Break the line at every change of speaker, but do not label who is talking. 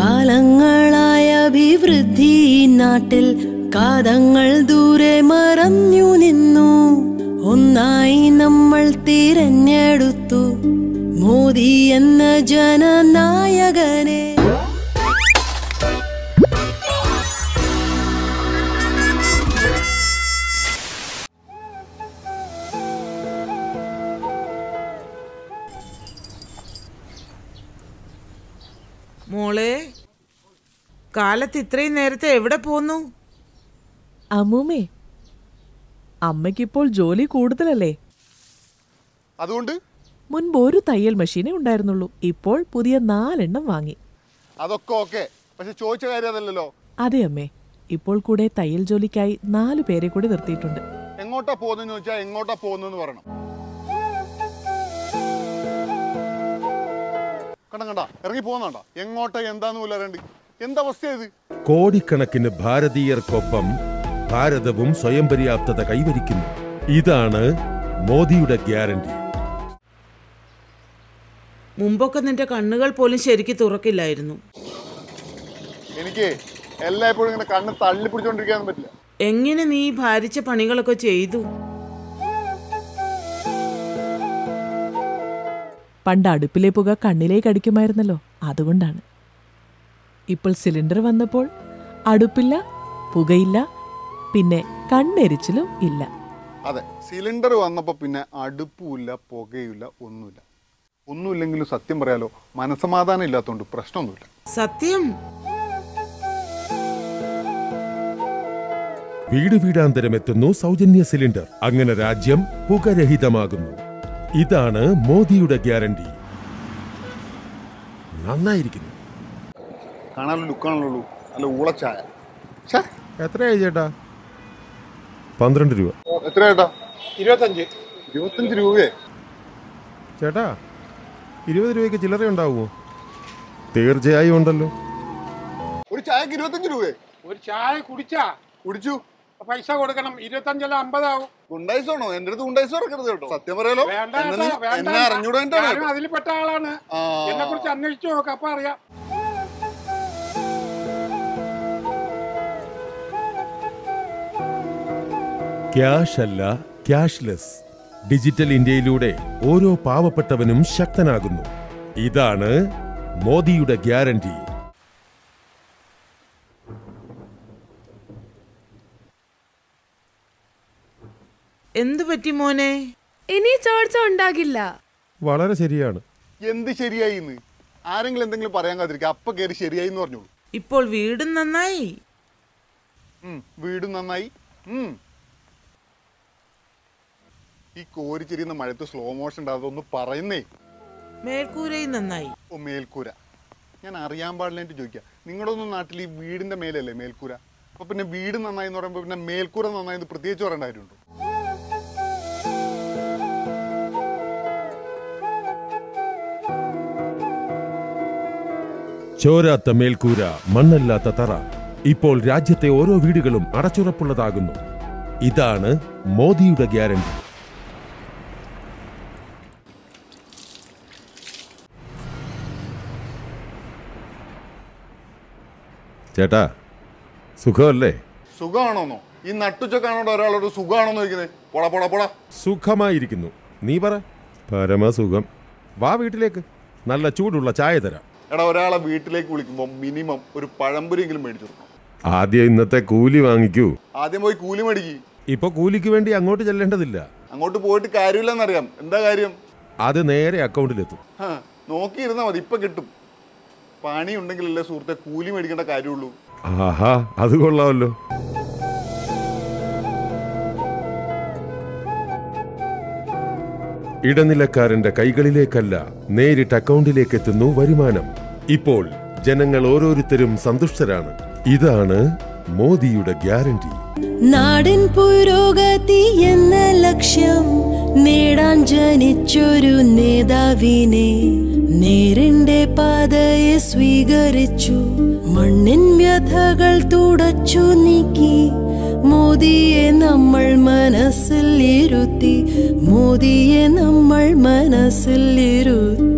കാലങ്ങളായ അഭിവൃദ്ധി ഈ നാട്ടിൽ കാതങ്ങൾ ദൂരെ മറഞ്ഞു നിന്നു ഒന്നായി നമ്മൾ തിരഞ്ഞെടുത്തു മോദി എന്ന ജനനായകനെ
മോളെ കാലത്ത് ഇത്രയും നേരത്തെ എവിടെ പോന്നു
അമ്മൂമ്മേ അമ്മയ്ക്കിപ്പോൾ ജോലി കൂടുതലല്ലേ
അതുകൊണ്ട്
മുൻപ് ഒരു തയ്യൽ മെഷീനേ ഉണ്ടായിരുന്നുള്ളൂ ഇപ്പോൾ പുതിയ നാലെണ്ണം വാങ്ങി
അതൊക്കെ ഓക്കെ പക്ഷെ ചോദിച്ച കാര്യം അതല്ലല്ലോ
അതെ അമ്മേ ഇപ്പോൾ കൂടെ തയ്യൽ ജോലിക്കായി നാലു പേരെ കൂടി നിർത്തിയിട്ടുണ്ട്
എങ്ങോട്ടാ പോകുന്നെന്ന് ചോദിച്ചാൽ എങ്ങോട്ടാ പോകുന്നെന്ന് പറയണം കണ്ട കണ്ട ഇറങ്ങി പോകുന്നുണ്ട എങ്ങോട്ടാ എന്താന്ന് പോലും അറിയണ്ട് എന്തവസ്ഥ ഇത്
കോടിക്കണക്കിന് ഭാരതീയർക്കൊപ്പം ഭാരതവും സ്വയം പര്യാപ്തത കൈവരിക്കുന്നു ഇതാണ് മോദിയുടെ ഗ്യാരണ്ടി
മുമ്പൊക്കെ നിന്റെ കണ്ണുകൾ പോലും ശരിക്ക് തുറക്കില്ലായിരുന്നു
എനിക്ക് എല്ലായ്പ്പോഴും ഇങ്ങനെ കണ്ണ് തള്ളി പിടിച്ചോണ്ടിരിക്കാനും പറ്റില്ല
എങ്ങനെ നീ ഈ ഭാരിച്ച പണികളൊക്കെ ചെയ്തു
പണ്ട് അടുപ്പിലെ പുക കണ്ണിലേക്ക് അടിക്കുമായിരുന്നല്ലോ അതുകൊണ്ടാണ് ഇപ്പോൾ സിലിണ്ടർ വന്നപ്പോൾ അടുപ്പില്ല പുകയില്ല പിന്നെ കണ്ണെരിച്ചിലും ഇല്ല
അതെ സിലിണ്ടർ വന്നപ്പോ പിന്നെ അടുപ്പുമില്ല പുകയില്ല ഒന്നുമില്ല ഒന്നുമില്ലെങ്കിലും സത്യം പറയാലോ മനസമാധാനം ഇല്ലാത്തതുകൊണ്ട് പ്രശ്നമൊന്നുമില്ല
സത്യം
വീട് വീടാന്തരം എത്തുന്നു സൗജന്യ സിലിണ്ടർ അങ്ങനെ രാജ്യം പുകരഹിതമാകുന്നു ഇതാണ് മോദിയുടെ ഗ്യാരണ്ടി നന്നായിരിക്കുന്നു
കാണാനുള്ള ലുക്കാണല്ലോ നല്ല ഊളച്ചായ ഛേ,
എത്രയായി ചേട്ടാ പന്ത്രണ്ട് രൂപ
എത്ര ചേട്ടാ ഇരുപത്തഞ്ച് ഇരുപത്തഞ്ച് രൂപയെ
ചേട്ടാ ഇരുപത് രൂപയ്ക്ക് ചില്ലറ ഉണ്ടാവുമോ തീർച്ചയായും ഉണ്ടല്ലോ
ഒരു ചായക്ക് ഇരുപത്തഞ്ച് രൂപയെ
ഒരു ചായ കുടിച്ചാ
കുടിച്ചു
പൈസ കൊടുക്കണം ഇരുപത്തഞ്ചല്ല അമ്പതാവും
ഗുണ്ടായിസാണോ എന്റെ അടുത്ത് ഗുണ്ടായിസ് ഇറക്കരുത് കേട്ടോ സത്യം പറയാലോ
വേണ്ട
എന്നെ
കേട്ടോ,
നീ-
വേണ്ട
എന്നെ അറിഞ്ഞൂടായിട്ടാണ്
ഞാനും അതിൽ പെട്ട ആളാണ്
ആ.
എന്നെ കുറിച്ച് അന്വേഷിച്ചു നോക്ക് അപ്പൊ അറിയാം
ക്യാഷ് അല്ല ക്യാഷ്ലെസ് ഡിജിറ്റൽ ഇന്ത്യയിലൂടെ ഓരോ പാവപ്പെട്ടവനും ശക്തനാകുന്നു ഇതാണ് മോദിയുടെ ഗ്യാരണ്ടി
എന്തു പറ്റി മോനെ
ഇനി ചോർച്ച ഉണ്ടാകില്ല
വളരെ ശരിയാണ്
എന്ത് ശരിയായി ഇന്ന് ആരെങ്കിലും എന്തെങ്കിലും പറയാൻ കാത്തിരിക്കുക അപ്പൊ കയറി ശരിയായി എന്ന് പറഞ്ഞോളൂ
ഇപ്പോൾ വീടും നന്നായി
ഉം, വീടും നന്നായി ഉം. ഈ കോരിച്ചിരിയുന്ന മഴയത്ത് സ്ലോ മോഷൻ ഉണ്ടാകാതെ ഒന്ന് പറയുന്നേ
മേൽക്കൂരയും നന്നായി
ഓ മേൽക്കൂര ഞാൻ അറിയാൻ പാടില്ലായിട്ട് ചോദിക്കുക നിങ്ങളുടെ ഒന്നും നാട്ടിൽ ഈ വീടിന്റെ മേലല്ലേ മേൽക്കൂര അപ്പൊ പിന്നെ വീട് നന്നായി എന്ന് പറയുമ്പോൾ പിന്നെ മേൽക്കൂര നന്നായി എന്ന് പ്രത്യേകിച്ച് പറയേണ്ട കാര്യമുണ്ടോ
ചോരാത്ത മേൽക്കൂര മണ്ണല്ലാത്ത തറ ഇപ്പോൾ രാജ്യത്തെ ഓരോ വീടുകളും അടച്ചുറപ്പുള്ളതാകുന്നു ഇതാണ് മോദിയുടെ ഗ്യാരണ്ടി ചേട്ടാ സുഖമല്ലേ
സുഖമാണോന്നോ ഈ നട്ടുച്ചക്കാണോട് ഒരാളോട് സുഖമാണോന്ന് ചോദിക്കുന്നത് പൊള പൊള പൊള
സുഖമായിരിക്കുന്നു നീ പറ പരമസുഖം വാ വീട്ടിലേക്ക് നല്ല ചൂടുള്ള ചായ തരാം
എടാ ഒരാളെ വീട്ടിലേക്ക് വിളിക്കുമ്പോൾ മിനിമം ഒരു പഴംപൊരിയെങ്കിലും മേടിച്ചു കൊടുക്കണം
ആദ്യം ഇന്നത്തെ കൂലി വാങ്ങിക്കൂ
ആദ്യം പോയി കൂലി മേടിക്ക്
ഇപ്പൊ കൂലിക്ക് വേണ്ടി അങ്ങോട്ട് ചെല്ലേണ്ടതില്ല
അങ്ങോട്ട് പോയിട്ട് കാര്യമില്ലെന്നറിയാം എന്താ കാര്യം
അത് നേരെ അക്കൗണ്ടിലെത്തും
ഹാ, നോക്കിയിരുന്നാ മതി ഇപ്പൊ കിട്ടും പണി ഉണ്ടെങ്കിലല്ലേ സുഹൃത്തെ കൂലി മേടിക്കേണ്ട കാര്യമുള്ളൂ
ആഹാ അത് കൊള്ളാമല്ലോ ഇടനിലക്കാരന്റെ കൈകളിലേക്കല്ല നേരിട്ട് അക്കൗണ്ടിലേക്ക് എത്തുന്നു വരുമാനം ഇപ്പോൾ ജനങ്ങൾ ഓരോരുത്തരും സന്തുഷ്ടരാണ് ഇതാണ് മോദിയുടെ ഗ്യാരണ്ടി
നാടിൻ പുരോഗതി എന്ന ലക്ഷ്യം നേടാൻ ജനിച്ചൊരു നേതാവിനെ നേരിന്റെ പാതയെ സ്വീകരിച്ചു മണ്ണിൻ വ്യഥകൾ തുടച്ചു നീക്കി മോദിയെ നമ്മൾ മനസ്സിൽ ഇരുത്തി മോദിയെ നമ്മൾ മനസ്സിൽ ഇരുത്തി